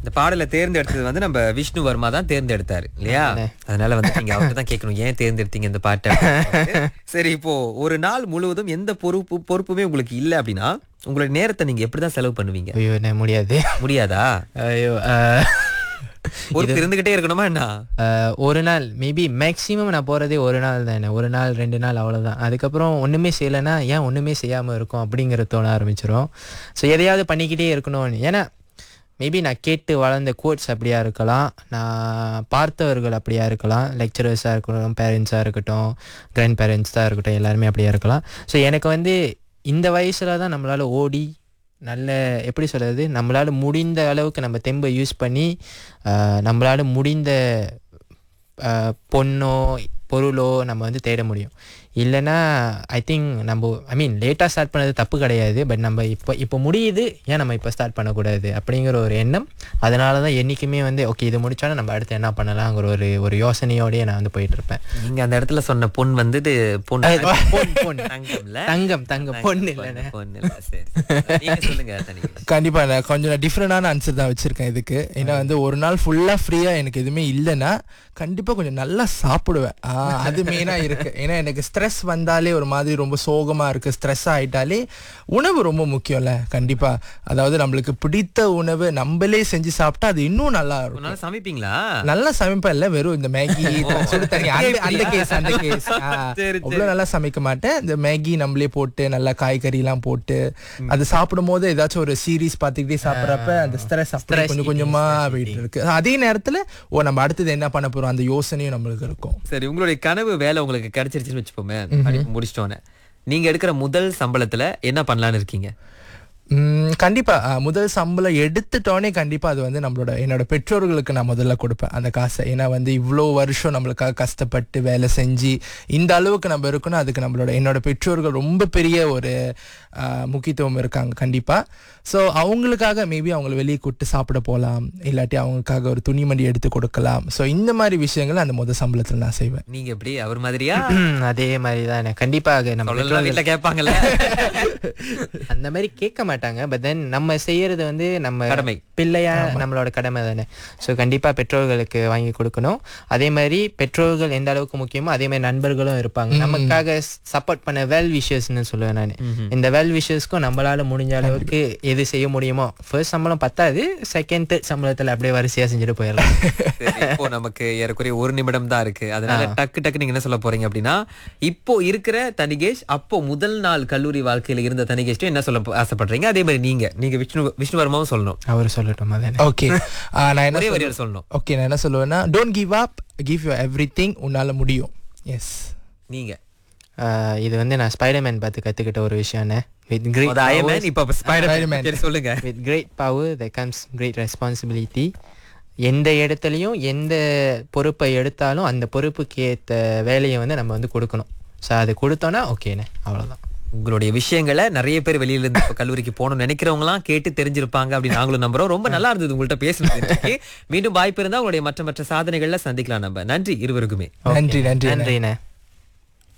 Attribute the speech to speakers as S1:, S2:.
S1: இந்த பாடலை தேர்ந்தெடுத்தது வந்து நம்ம விஷ்ணு வர்மா தான் தேர்ந்தெடுத்தாரு இல்லையா அதனால வந்து நீங்க அவர்கிட்ட தான் கேட்கணும் ஏன் தேர்ந்தெடுத்தீங்க இந்த பாட்டை அப்படின்னு. சரி இப்போ ஒரு நாள் முழுவதும் எந்த பொறுப்பு பொறுப்புமே உங்களுக்கு இல்ல அப்படின்னா உங்களோட நேரத்தை நீங்க எப்படிதான் செலவு பண்ணுவீங்க
S2: ஐயோ என்ன முடியாது
S1: முடியாதா
S2: ஐயோ அஹ்,
S1: பொறுப்பு இருந்துகிட்டே இருக்கணுமா என்ன
S2: அஹ், ஒரு நாள் மேபி மேக்ஸிமம் நான் போகிறதே ஒரு நாள் தானே ஒரு நாள் ரெண்டு நாள் அவ்வளோதான் அதுக்கப்புறம் ஒன்றுமே செய்யலைன்னா ஏன் ஒன்றுமே செய்யாமல் இருக்கும் அப்படிங்கிற தோண ஆரம்பிச்சிரும் ஸோ எதையாவது பண்ணிக்கிட்டே இருக்கணும்னு ஏன்னா மேபி நான் கேட்டு வளர்ந்த கோட்ஸ் அப்படியா இருக்கலாம் நான் பார்த்தவர்கள் அப்படியா இருக்கலாம் லெக்சரர்ஸாக இருக்கட்டும் பேரண்ட்ஸாக இருக்கட்டும் கிராண்ட் பேரண்ட்ஸ் தான் இருக்கட்டும் எல்லாருமே அப்படியா இருக்கலாம் ஸோ எனக்கு வந்து இந்த வயசில் தான் நம்மளால் ஓடி நல்ல எப்படி சொல்கிறது நம்மளால் முடிந்த அளவுக்கு நம்ம தெம்பை யூஸ் பண்ணி ஆஹ், நம்மளால் முடிந்த ஆஹ், பொண்ணோ பொருளோ நம்ம வந்து தேட முடியும் இல்லைன்னா ஐ திங்க் நம்ம ஐ மீன் லேட்டாக ஸ்டார்ட் பண்ணது தப்பு கிடையாது பட் நம்ம இப்போ இப்போ முடியுது ஏன் நம்ம இப்போ ஸ்டார்ட் பண்ணக்கூடாது அப்படிங்கிற ஒரு எண்ணம் அதனால தான் என்றைக்குமே வந்து ஓகே இது முடிச்சோன்னா நம்ம அடுத்து என்ன பண்ணலாங்கிற ஒரு ஒரு யோசனையோடயே நான் வந்து போயிட்டு இருப்பேன்
S1: நீங்க அந்த இடத்துல சொன்ன பொன் வந்துட்டு பொன்
S2: பொன் பொன்
S1: தங்கம்ல
S2: தங்கம் தங்கம் பொண்ணு இல்லைண்ணே
S1: பொண்ணு இல்ல சரி நீங்க சொல்லுங்க தனி
S3: கண்டிப்பா நான் கொஞ்சம் நான் டிஃப்ரெண்டான ஆன்சர் தான் வச்சிருக்கேன் இதுக்கு ஏன்னா வந்து ஒரு நாள் ஃபுல்லா ஃப்ரீயா எனக்கு எதுவுமே இல்லைன்னா கண்டிப்பா கொஞ்சம் நல்லா சாப்பிடுவேன் ஆ, அது மெயினா இருக்கு ஏன்னா எனக்கு ஸ்ட்ரெஸ் வந்தாலே ஒரு மாதிரி ரொம்ப சோகமா இருக்கு ஸ்ட்ரெஸ் ஆயிட்டாலே உணவு ரொம்ப முக்கியம்ல கண்டிப்பா அதாவது நம்மளுக்கு பிடித்த உணவு நம்மளே செஞ்சு சாப்பிட்டா அது இன்னும் நல்லா இருக்கும்
S1: உன்னால சமைப்பீங்களா
S3: நல்லா சமைப்பேன் இல்ல வெறும் இந்த மேகி சுடு தண்ணி அந்த அந்த கேஸ் அந்த கேஸ்
S1: சரி,
S3: அவ்வளவு நல்லா சமைக்க மாட்டேன் இந்த மேகி நம்மளே போட்டு நல்லா காய்கறி எல்லாம் போட்டு அது சாப்பிடும் போது ஏதாச்சும் ஒரு சீரீஸ் பார்த்துக்கிட்டே சாப்பிட்றப்ப அந்த ஸ்ட்ரெஸ் அப்படியே கொஞ்சம் கொஞ்சமா போயிட்டு இருக்கு அதே நேரத்துல ஓ நம்ம அடுத்தது என்ன பண்ண போறோம் அந்த யோசனையும் நம்மளுக்கு இருக்கும்
S1: சரி உங்களுடைய கனவு வேலை உங்களுக்கு கிடைச்சிருச்சுன்னு வச்சுப்போமே படிப்பு முடிச்சிட்டோன்னே நீங்க எடுக்கிற முதல் சம்பளத்துல என்ன பண்ணலாம்னு இருக்கீங்க
S3: ம், கண்டிப்பா அஹ், முதல் சம்பளம் எடுத்துட்டோனே கண்டிப்பா அது வந்து நம்மளோட என்னோட பெற்றோர்களுக்கு நான் முதல்ல கொடுப்பேன் அந்த காசை ஏன்னா வந்து இவ்வளோ வருஷம் நம்மளுக்காக கஷ்டப்பட்டு வேலை செஞ்சு இந்த அளவுக்கு நம்ம இருக்கணும் அதுக்கு நம்மளோட என்னோட பெற்றோர்கள் ரொம்ப பெரிய ஒரு அஹ், முக்கியத்துவம் இருக்காங்க கண்டிப்பா ஸோ அவங்களுக்காக மேபி அவங்கள வெளியே கூப்பிட்டு சாப்பிட போகலாம் இல்லாட்டி அவங்களுக்காக ஒரு துணிமணி எடுத்து கொடுக்கலாம் ஸோ இந்த மாதிரி விஷயங்களை அந்த முதல் சம்பளத்தில் நான் செய்வேன்
S1: நீங்க எப்படி அவர் மாதிரியா
S2: அதே மாதிரி தான் கண்டிப்பாக நம்ம
S1: சொல்லலாம் வீட்டுல கேட்பாங்கல்ல
S2: அந்த மாதிரி கேட்க மாட்டாங்க பட் தென் நம்ம செய்யறது வந்து நம்ம
S1: கடமை.
S2: பிள்ளையா நம்மளோட கடமை தானே ஸோ கண்டிப்பா பெற்றோர்களுக்கு வாங்கி கொடுக்கணும் அதே மாதிரி பெற்றோர்கள் எந்த அளவுக்கு முக்கியமோ அதே மாதிரி நண்பர்களும் இருப்பாங்க நமக்காக சப்போர்ட் பண்ண வெல் விஷஸ்னு சொல்லுவேன் நான் இந்த வெல் விஷஸ்க்கும் நம்மளால முடிஞ்ச அளவுக்கு எது செய்ய முடியுமோ ஃபர்ஸ்ட் சம்பளம் பத்தாது செகண்ட் தேர்ட் சம்பளத்துல அப்படியே வரிசையா செஞ்சுட்டு போயிடலாம்
S1: சரி, இப்போ நமக்கு ஏறக்குறைய ஒரு நிமிடம் தான் இருக்கு அதனால டக்கு டக்கு நீங்க என்ன சொல்ல போறீங்க அப்படின்னா இப்போ இருக்கிற தனிகேஷ் அப்போ முதல் நாள் கல்லூரி வாழ்க்கையில இருந்த தனிகேஷ்டும் என்ன சொல்ல போ- ஆசைப்படுறீங்க அதே மாதிரி நீங்க நீங்க விஷ்ணு விஷ்ணு வர்மாவும் சொல்லணும்
S2: அவர் சொல்லட்டும் அதானே
S3: ஓகே நான் என்ன
S1: ஒரே
S3: சொல்ல-
S1: வரியில் சொல்லணும்
S3: ஓகே நான் என்ன சொல்லுவேன்னா don't give up give you everything உன்னால முடியும் எஸ்
S1: நீங்க
S2: ஆஹ் இது வந்து நான் ஸ்பைடர்மேன் பார்த்து கத்துக்கிட்ட ஒரு விஷயம்னே வித் கிரேட்
S1: அது அயர்மேன் இப்ப ஸ்பைடர்மேன்
S3: Spider-Man.
S1: சரி சொல்லுங்க
S2: with great power the comes great responsibility எந்த இடத்துலையும் எந்த பொறுப்பை எடுத்தாலும் அந்த பொறுப்புக்கு ஏற்ற வேலையை வந்து நம்ம வந்து கொடுக்கணும் ஸோ அது கொடுத்தோன்னா ஓகேண்ணே அவ்வளோதான்
S1: உங்களுடைய விஷயங்களை நிறைய பேர் வெளியில இருந்து இப்ப கல்லூரிக்கு போகணும்னு நினைக்கிறவங்களாம் கேட்டு தெரிஞ்சிருப்பாங்க அப்படின்னு நாங்களும் நம்புறோம் ரொம்ப நல்லா இருந்தது உங்கள்ட்ட பேசுனது இன்னைக்கு. மீண்டும் வாய்ப்பு இருந்தா உங்களுடைய மற்ற மற்ற சாதனைகள்ல சந்திக்கலாம் நம்ம நன்றி இருவருக்குமே
S3: நன்றி நன்றி
S2: நன்றிண்ணே